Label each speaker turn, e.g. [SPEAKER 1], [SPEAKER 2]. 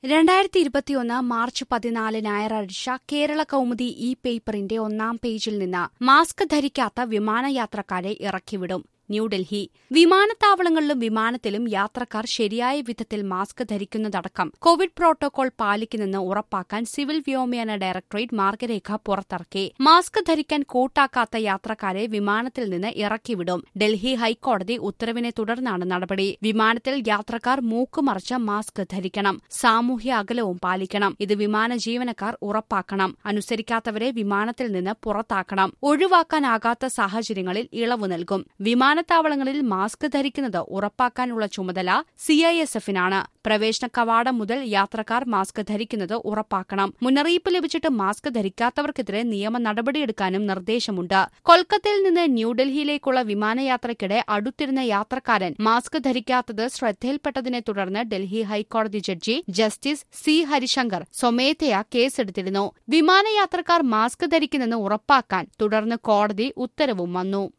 [SPEAKER 1] രണ്ടായിരത്തി ഇരുപത്തിയൊന്ന് മാർച്ച് പതിനാല് ഞായറാഴ്ച കേരള കൗമുദി ഇ പേപ്പറിന്റെ ഒന്നാം പേജിൽ നിന്ന് മാസ്ക് ധരിക്കാത്ത വിമാനയാത്രക്കാരെ ഇറക്കിവിടും ന്യൂഡൽഹി വിമാനത്താവളങ്ങളിലും വിമാനത്തിലും യാത്രക്കാർ ശരിയായ വിധത്തിൽ മാസ്ക് ധരിക്കുന്നതടക്കം കോവിഡ് പ്രോട്ടോകോൾ പാലിക്കുന്നെന്ന് ഉറപ്പാക്കാൻ സിവിൽ വ്യോമയാന ഡയറക്ടറേറ്റ് മാർഗരേഖ പുറത്തിറക്കി മാസ്ക് ധരിക്കാൻ കൂട്ടാക്കാത്ത യാത്രക്കാരെ വിമാനത്തിൽ നിന്ന് ഇറക്കിവിടും ഡൽഹി ഹൈക്കോടതി ഉത്തരവിനെ തുടർന്നാണ് നടപടി വിമാനത്തിൽ യാത്രക്കാർ മൂക്കുമറച്ച് മാസ്ക് ധരിക്കണം സാമൂഹ്യ അകലവും പാലിക്കണം ഇത് വിമാന ജീവനക്കാർ ഉറപ്പാക്കണം അനുസരിക്കാത്തവരെ വിമാനത്തിൽ നിന്ന് പുറത്താക്കണം ഒഴിവാക്കാനാകാത്ത സാഹചര്യങ്ങളിൽ ഇളവ് നൽകും വിമാനത്താവളങ്ങളിൽ മാസ്ക് ധരിക്കുന്നത് ഉറപ്പാക്കാനുള്ള ചുമതല സിഐഎസ്എഫിനാണ് പ്രവേശന കവാടം മുതൽ യാത്രക്കാർ മാസ്ക് ധരിക്കുന്നത് ഉറപ്പാക്കണം മുന്നറിയിപ്പ് ലഭിച്ചിട്ട് മാസ്ക് ധരിക്കാത്തവർക്കെതിരെ നിയമ നടപടിയെടുക്കാനും നിർദ്ദേശമുണ്ട് കൊൽക്കത്തയിൽ നിന്ന് ന്യൂഡൽഹിയിലേക്കുള്ള വിമാനയാത്രയ്ക്കിടെ അടുത്തിരുന്ന യാത്രക്കാരൻ മാസ്ക് ധരിക്കാത്തത് ശ്രദ്ധയിൽപ്പെട്ടതിനെ തുടർന്ന് ഡൽഹി ഹൈക്കോടതി ജഡ്ജി ജസ്റ്റിസ് സി ഹരിശങ്കർ സ്വമേധയാ കേസെടുത്തിരുന്നു വിമാനയാത്രക്കാർ മാസ്ക് ധരിക്കുന്നെന്ന് ഉറപ്പാക്കാൻ തുടർന്ന് കോടതി ഉത്തരവും വന്നു